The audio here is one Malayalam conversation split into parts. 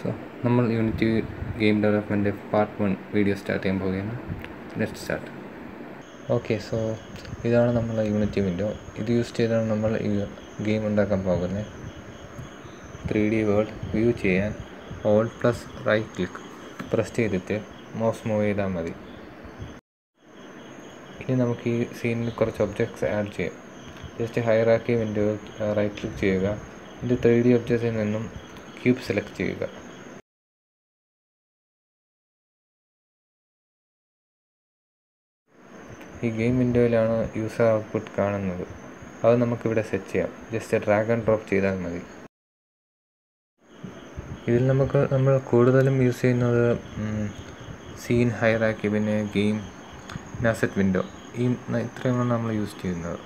സോ നമ്മൾ unity game development part one video start ചെയ്യാൻ പോവുകയാണ് ലെറ്റ് സ്റ്റാർട്ട് ഓക്കെ സോ ഇതാണ് നമ്മളെ യൂണിറ്റി വിൻഡോ ഇത് യൂസ് ചെയ്താണ് നമ്മൾ ഈ ഗെയിം ഉണ്ടാക്കാൻ പോകുന്നത് ത്രീ ഡി വേൾഡ് വ്യൂ ചെയ്യാൻ alt plus right click press ചെയ്തിട്ട് മൗസ് മൂവ് ചെയ്താൽ മതി ഇനി നമുക്ക് ഈ സീനിൽ കുറച്ച് ഒബ്ജക്ട്സ് ആഡ് ചെയ്യാം just hierarchy window right click ചെയ്യുക ഇത് ത്രീ ഡി ഒബ്ജക്ട്സിൽ നിന്നും ക്യൂബ് സെലക്ട് ചെയ്യുക ഈ ഗെയിം വിൻഡോയിലാണ് യൂസർ ഔട്ട്പുട്ട് കാണുന്നത് അത് നമുക്കിവിടെ സെറ്റ് ചെയ്യാം ജസ്റ്റ് ഡ്രാഗ് ആൻഡ് ഡ്രോപ്പ് ചെയ്താൽ മതി ഇതിൽ നമുക്ക് നമ്മൾ കൂടുതലും യൂസ് ചെയ്യുന്നത് സീൻ ഹയറാക്കി പിന്നെ ഗെയിം നാസറ്റ് വിൻഡോ ഈ ഇത്രയുമാണ് നമ്മൾ യൂസ് ചെയ്യുന്നത്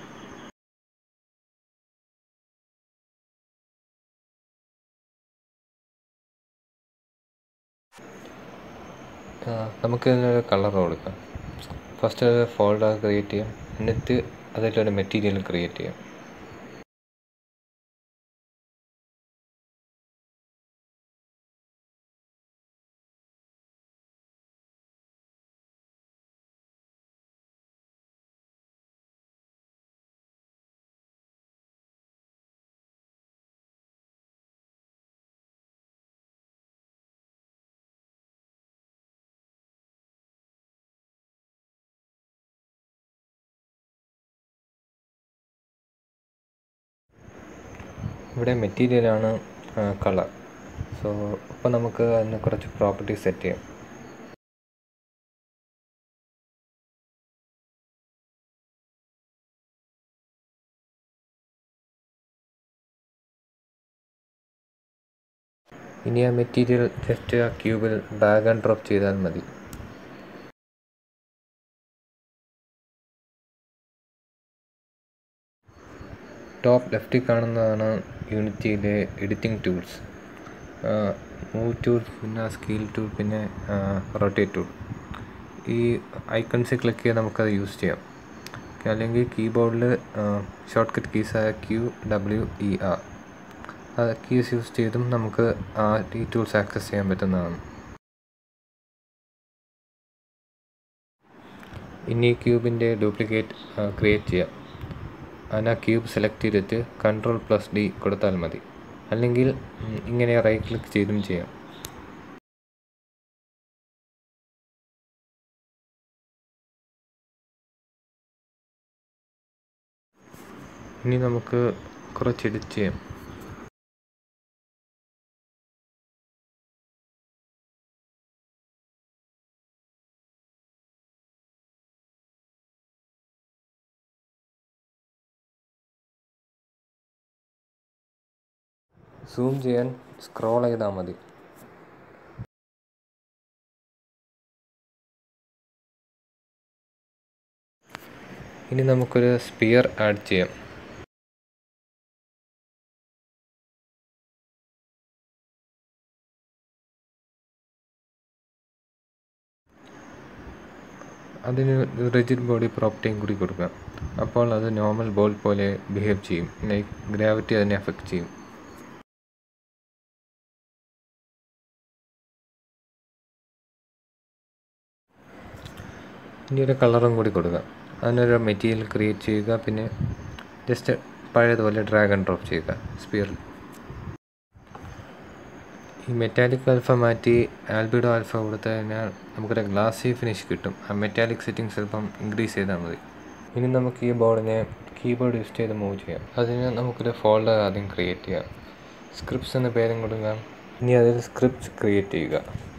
നമുക്ക് ഇതിനൊരു കളർ കൊടുക്കാം ഫസ്റ്റ് ഒരു ഫോൾഡർ ക്രിയേറ്റ് ചെയ്യാം എന്നിട്ട് അതിലൊരു മെറ്റീരിയൽ ക്രിയേറ്റ് ചെയ്യാം ഇവിടെ മെറ്റീരിയലാണ് കളർ സോ അപ്പോൾ നമുക്ക് അതിന് കുറച്ച് പ്രോപ്പർട്ടീസ് സെറ്റ് ചെയ്യാം ഇനി ആ മെറ്റീരിയൽ ജസ്റ്റ് ആ ക്യൂബിൽ ഡ്രാഗ് ആൻഡ് ഡ്രോപ്പ് ചെയ്താൽ മതി ടോപ്പ് ലെഫ്റ്റിൽ കാണുന്നതാണ് യൂണിറ്റിയിലെ എഡിറ്റിംഗ് ടൂൾസ് മൂവ് ടൂൾ പിന്നെ സ്കെയിൽ ടൂൾ പിന്നെ റൊട്ടേറ്റ് ടൂൾ ഈ ഐക്കൺസിൽ ക്ലിക്ക് ചെയ്ത് നമുക്കത് യൂസ് ചെയ്യാം അല്ലെങ്കിൽ കീബോർഡിൽ ഷോർട്ട് കട്ട് കീസായ ക്യൂ ഡബ്ല്യു ഇ ആർ ആ കീസ് യൂസ് ചെയ്തും നമുക്ക് ആ ഈ ടൂൾസ് ആക്സസ് ചെയ്യാൻ പറ്റുന്നതാണ് ഇനി ക്യൂബിൻ്റെ ഡ്യൂപ്ലിക്കേറ്റ് ക്രിയേറ്റ് ചെയ്യാം അതിന് ആ ക്യൂബ് സെലക്ട് ചെയ്തിട്ട് കൺട്രോൾ പ്ലസ് ഡി കൊടുത്താൽ മതി അല്ലെങ്കിൽ ഇങ്ങനെ റൈറ്റ് ക്ലിക്ക് ചെയ്തും ചെയ്യാം ഇനി നമുക്ക് കുറച്ച് എഡിറ്റ് ചെയ്യാം സൂം ചെയ്യാൻ സ്ക്രോൾ ചെയ്താൽ മതി ഇനി നമുക്കൊരു സ്പിയർ ആഡ് ചെയ്യാം അതിന് റിജിഡ് ബോഡി പ്രോപ്പർട്ടിയും കൂടി കൊടുക്കാം അപ്പോൾ അത് നോർമൽ ബോൾ പോലെ ബിഹേവ് ചെയ്യും ലൈക്ക് ഗ്രാവിറ്റി അതിനെ എഫക്റ്റ് ചെയ്യും ഇനി ഒരു കളറും കൂടി കൊടുക്കാം അതിനൊരു മെറ്റീരിയൽ ക്രിയേറ്റ് ചെയ്യുക പിന്നെ ജസ്റ്റ് പഴയതുപോലെ ഡ്രാഗ് ആൻഡ് ഡ്രോപ്പ് ചെയ്യുക സ്പിയറിൽ ഈ മെറ്റാലിക് ആൽഫ മാറ്റി ആൽബിഡോ ആൽഫ കൊടുത്തു കഴിഞ്ഞാൽ നമുക്കൊരു ഗ്ലാസി ഫിനിഷ് കിട്ടും ആ മെറ്റാലിക് സെറ്റിംഗ്സ് സ്വല്പം ഇൻക്രീസ് ചെയ്താൽ മതി ഇനി നമുക്ക് ഈ ബോർഡിനെ കീബോർഡ് യൂസ് ചെയ്ത് മൂവ് ചെയ്യാം അതിന് നമുക്കൊരു ഫോൾഡർ ആദ്യം ക്രിയേറ്റ് ചെയ്യാം സ്ക്രിപ്റ്റ്സ് എന്ന പേരും കൊടുക്കാം ഇനി അതിൽ സ്ക്രിപ്റ്റ് ക്രിയേറ്റ് ചെയ്യുക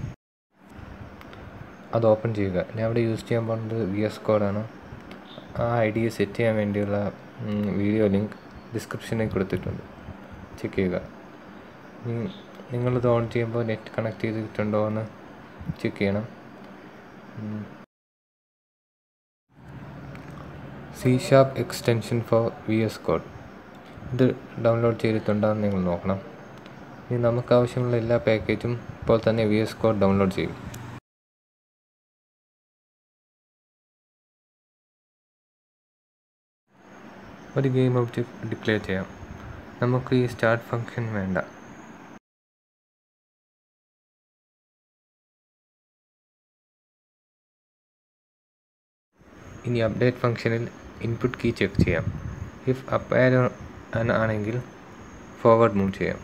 അത് ഓപ്പൺ ചെയ്യുക ഞാൻ അവിടെ യൂസ് ചെയ്യാൻ പോകുന്നത് വി എസ് കോഡാണ് ആ ഐ ഡി സെറ്റ് ചെയ്യാൻ വേണ്ടിയുള്ള വീഡിയോ ലിങ്ക് ഡിസ്ക്രിപ്ഷനിൽ കൊടുത്തിട്ടുണ്ട് ചെക്ക് ചെയ്യുക നിങ്ങളിത് ഓൺ ചെയ്യുമ്പോൾ നെറ്റ് കണക്ട് ചെയ്തിട്ടുണ്ടോ എന്ന് ചെക്ക് ചെയ്യണം C sharp extension for V S code ഇത് ഡൗൺലോഡ് ചെയ്തിട്ടുണ്ടോ എന്ന് നിങ്ങൾ നോക്കണം ഇനി നമുക്ക് ആവശ്യമുള്ള എല്ലാ പാക്കേജും ഇപ്പോൾ തന്നെ വി എസ് കോഡ് ഡൗൺലോഡ് ചെയ്യും ഒരു ഗെയിം ഒബ്ജക്റ്റ് ഡിക്ലെയർ ചെയ്യാം നമുക്ക് ഈ സ്റ്റാർട്ട് ഫംഗ്ഷൻ വേണ്ട ഇനി അപ്ഡേറ്റ് ഫംഗ്ഷനിൽ ഇൻപുട്ട് കീ ചെക്ക് ചെയ്യാം ഇഫ് അപ്പ് ആരോ ആണെങ്കിൽ ഫോർവേഡ് മൂവ് ചെയ്യാം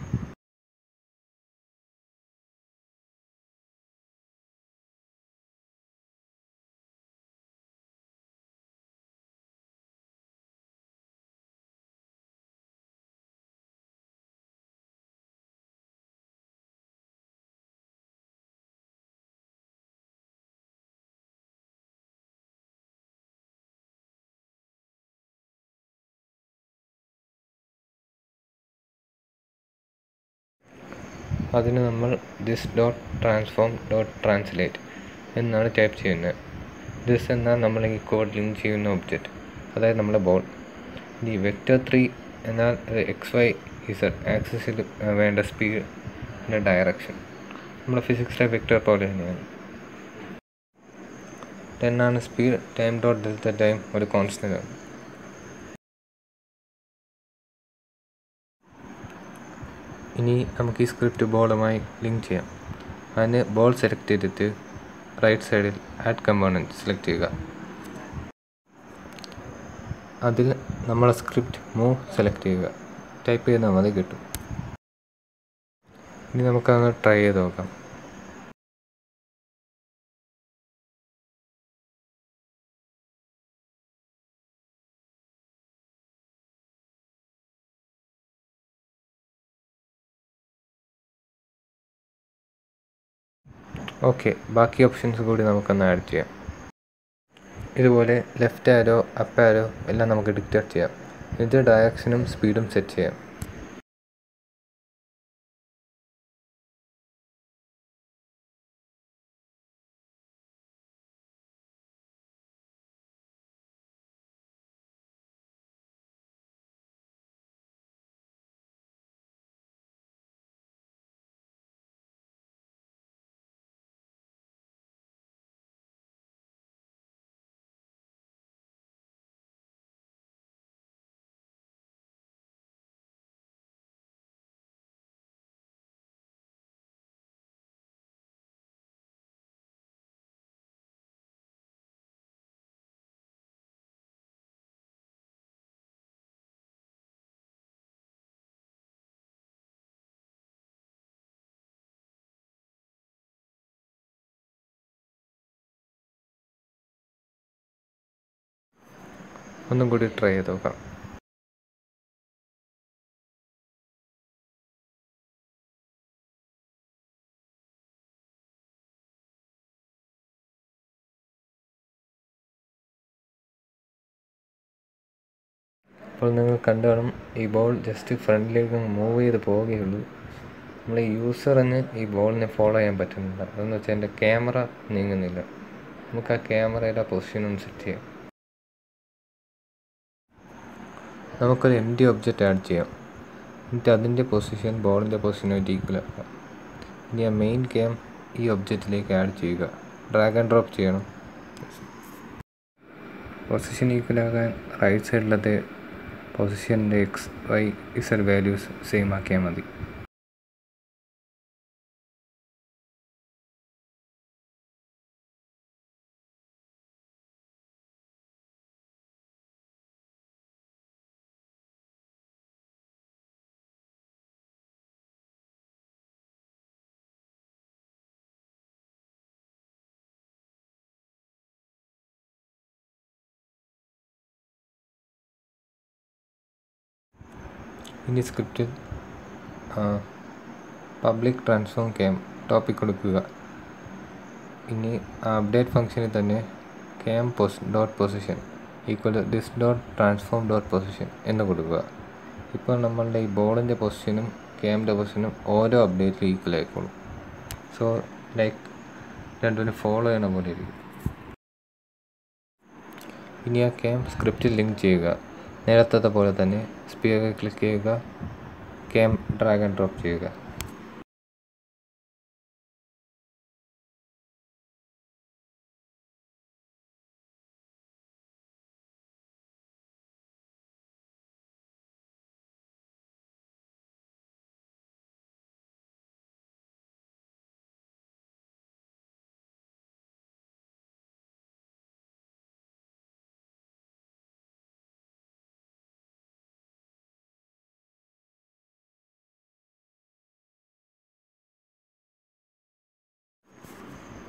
അതിന് നമ്മൾ this dot transform dot translate എന്നാണ് ടൈപ്പ് ചെയ്യുന്നത് ദിസ് എന്നാൽ നമ്മൾ ഈ കോഡ് ലിങ്ക് ചെയ്യുന്ന ഒബ്ജക്റ്റ് അതായത് നമ്മുടെ ബോൾ ഇനി വെക്റ്റർ ത്രീ എന്നാൽ എക്സ് വൈ ഇസഡ് ആക്സിസിൽ വേണ്ട സ്പീഡ് പിന്നെ ഡയറക്ഷൻ നമ്മുടെ ഫിസിക്സിലെ വെക്റ്റർ പോലെ തന്നെയാണ് ടെൻ ആണ് speed time dot delta time ഒരു കോൺസ്റ്റൻ്റ് ആണ് ഇനി നമുക്ക് ഈ സ്ക്രിപ്റ്റ് ബോളുമായി ലിങ്ക് ചെയ്യാം അതിന് ബോൾ സെലക്ട് ചെയ്തിട്ട് റൈറ്റ് സൈഡിൽ ആഡ് കമ്പോണൻറ്റ് സെലക്ട് ചെയ്യുക അതിൽ നമ്മളെ സ്ക്രിപ്റ്റ് മൂവ് സെലക്ട് ചെയ്യുക ടൈപ്പ് ചെയ്താൽ മതി കിട്ടും ഇനി നമുക്കതൊന്ന് ട്രൈ ചെയ്ത് നോക്കാം ഓക്കെ ബാക്കി ഓപ്ഷൻസ് കൂടി നമുക്കൊന്ന് ആഡ് ചെയ്യാം ഇതുപോലെ ലെഫ്റ്റ് ആരോ അപ്പ് ആരോ എല്ലാം നമുക്ക് ഡിക്റ്റേറ്റ് ചെയ്യാം ഇത് ഡയറക്ഷനും സ്പീഡും സെറ്റ് ചെയ്യാം ഒന്നും കൂടി ട്രൈ ചെയ്ത് നോക്കാം അപ്പോൾ നിങ്ങൾ കണ്ടു കാണും ഈ ബോൾ ജസ്റ്റ് ഫ്രണ്ടിലേക്ക് മൂവ് ചെയ്ത് പോവുകയുള്ളൂ നമ്മൾ യൂസറിന് ഈ ബോളിനെ ഫോളോ ചെയ്യാൻ പറ്റുന്നില്ല അതെന്ന് വെച്ചാൽ എൻ്റെ ക്യാമറ നീങ്ങുന്നില്ല നമുക്ക് ആ ക്യാമറയുടെ പൊസിഷൻ ഒന്ന് സെറ്റ് ചെയ്യാം നമുക്കൊരു എം ഡി ഒബ്ജക്റ്റ് ആഡ് ചെയ്യാം എന്നിട്ട് അതിൻ്റെ പൊസിഷൻ ബോളിൻ്റെ പൊസിഷനുമായിട്ട് ഈക്വൽ ആക്കാം ഇനി ആ മെയിൻ ക്യാം ഈ ഒബ്ജക്റ്റിലേക്ക് ആഡ് ചെയ്യുക ഡ്രാഗ് ആൻഡ് ഡ്രോപ്പ് ചെയ്യണം പൊസിഷൻ ഈക്വൽ ആകാൻ റൈറ്റ് സൈഡിലത്തെ പൊസിഷൻ്റെ X Y Z values same ആക്കിയാൽ മതി ഇനി സ്ക്രിപ്റ്റിൽ പബ്ലിക് ട്രാൻസ്ഫോം ക്യാം ടോപ്പിക് കൊടുക്കുക ഇനി അപ്ഡേറ്റ് ഫംഗ്ഷനിൽ തന്നെ cam pos dot position equal this dot transform dot position എന്ന് കൊടുക്കുക ഇപ്പോൾ നമ്മളുടെ ഈ ബോളിൻ്റെ പൊസിഷനും ക്യാമിൻ്റെ പൊസിഷനും ഓരോ അപ്ഡേറ്റിലും ഈക്വൽ ആയിക്കോളും സോ ലൈക്ക് രണ്ടുപേരും ഫോളോ ചെയ്യണ പോലെ ഇരിക്കും ഇനി ആ ക്യാം സ്ക്രിപ്റ്റിൽ ലിങ്ക് ചെയ്യുക നേരത്തെ പോലെ തന്നെ സ്പീക്കർ ക്ലിക്ക് ചെയ്യുക ക്യാം ഡ്രാഗ് ആൻഡ് ഡ്രോപ്പ് ചെയ്യുക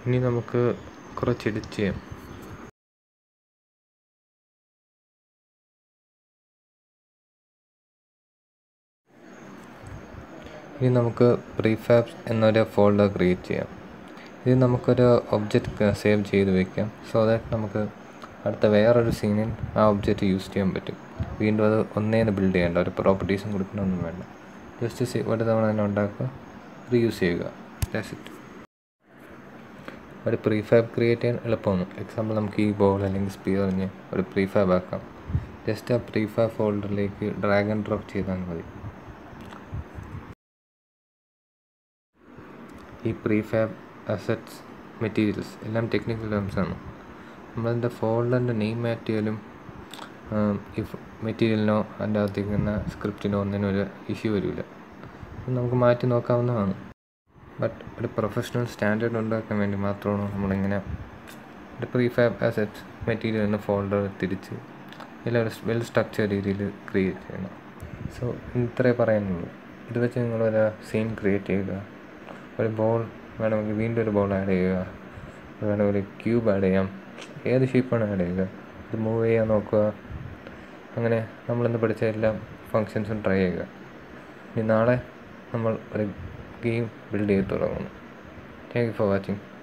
ഇനി നമുക്ക് കുറച്ച് എഡിറ്റ് ചെയ്യാം ഇനി നമുക്ക് പ്രീഫാബ്സ് എന്നൊരു ഫോൾഡർ ക്രിയേറ്റ് ചെയ്യാം ഇത് നമുക്കൊരു ഒബ്ജക്റ്റ് സേവ് ചെയ്ത് വെക്കാം സോ ദാറ്റ് നമുക്ക് അടുത്ത വേറൊരു സീനിൽ ആ ഒബ്ജക്റ്റ് യൂസ് ചെയ്യാൻ പറ്റും വീണ്ടും അത് ഒന്നേന്ന് ബിൽഡ് ചെയ്യേണ്ട ഒരു പ്രോപ്പർട്ടീസും കൊടുക്കണമൊന്നും വേണ്ട ജസ്റ്റ് ഒരു തവണ തന്നെ ഉണ്ടാക്കുക റീയൂസ് ചെയ്യുക ദാറ്റ്സ് ഇറ്റ് ഒരു പ്രീഫാബ് ക്രിയേറ്റ് ചെയ്യാൻ എളുപ്പമാണ് എക്സാമ്പിൾ നമുക്ക് ഈ ബോൾ അല്ലെങ്കിൽ സ്പിയർ പറഞ്ഞ് ഒരു പ്രീഫാബ് ആക്കാം ജസ്റ്റ് ആ പ്രീഫാബ് ഫോൾഡറിലേക്ക് ഡ്രാഗ് ആൻഡ് ഡ്രോപ്പ് ചെയ്താൽ മതി ഈ പ്രീഫാബ് അസറ്റ്സ് മെറ്റീരിയൽസ് എല്ലാം ടെക്നിക്കൽ ടേംസ് ആണ് നമ്മളതിൻ്റെ ഫോൾഡറിൻ്റെ നെയിം മാറ്റിയാലും ഈ മെറ്റീരിയലിനോ അതിൻ്റെ അകത്തേക്കുന്ന സ്ക്രിപ്റ്റിനോ ഒന്നിനും ഒരു ഇഷ്യൂ വരില്ല നമുക്ക് മാറ്റി നോക്കാവുന്നതാണ് ബട്ട് ഒരു പ്രൊഫഷണൽ സ്റ്റാൻഡേർഡ് ഉണ്ടാക്കാൻ വേണ്ടി മാത്രമാണ് നമ്മളിങ്ങനെ ഒരു പ്രീഫാബ് അസറ്റ്സ് മെറ്റീരിയൽ എന്ന ഫോൾഡർ തിരിച്ച് എല്ലാം ഒരു വെൽ സ്ട്രക്ചർ രീതിയിൽ ക്രിയേറ്റ് ചെയ്യണം സോ ഇത്രേ പറയാനുള്ളൂ ഇത് വെച്ച് നിങ്ങളൊരു സീൻ ക്രിയേറ്റ് ചെയ്യുക ഒരു ബോൾ വേണമെങ്കിൽ വീണ്ടും ഒരു ബോൾ ആഡ് ചെയ്യുക വേണമെങ്കിൽ ഒരു ക്യൂബ് ആഡ് ചെയ്യാം ഏത് ഷേപ്പാണ് ആഡ് ചെയ്യുക ഇത് മൂവ് ചെയ്യാൻ നോക്കുക അങ്ങനെ നമ്മളിന്ന് പഠിച്ച എല്ലാ ഫങ്ഷൻസും ട്രൈ ചെയ്യുക ഇനി നാളെ നമ്മൾ ഒരു ഗെയിം ബിൽഡ് ചെയ്ത് തുടങ്ങുന്നു താങ്ക് യു ഫോർ വാച്ചിങ്